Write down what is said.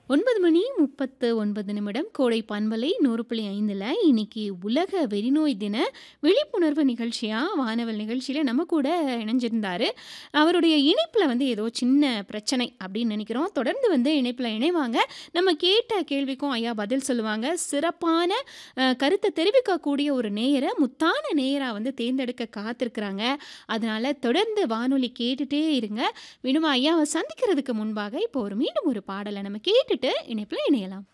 9 மணி 39 நிமிடம் கோடை பண்பலை 100.5ல இன்னைக்கு உலக வெறிநோய் தின விழிப்புணர்வு நிகழ்ச்சியா வானவல் நிகழ்ச்சியில நம்ம கூட இணைஞ்சிருந்தாரு. அவருடைய இணைப்புல வந்து ஏதோ சின்ன பிரச்சனை அப்படின்னு நினைக்கிறோம். தொடர்ந்து வந்து இணைப்புல இணைவாங்க. நம்ம கேட்ட கேள்விக்கும் ஐயா பதில் சொல்லுவாங்க. சிறப்பான அ கருத்த தெரிவிக்கக்கூடிய ஒரு நேயர முத்தான நேயரா வந்து தேர்ந்தெடுக்க காத்திருக்கிறாங்க. அதனால தொடர்ந்து வானொலி கேட்டுட்டே இருங்க. வினுமா ஐயாவ சந்திக்கிறதுக்கு முன்பாக இப்போ ஒரு மீண்டும் ஒரு பாடல நம்ம கேட்டுட்டு இணைப்புல இணையலாம்.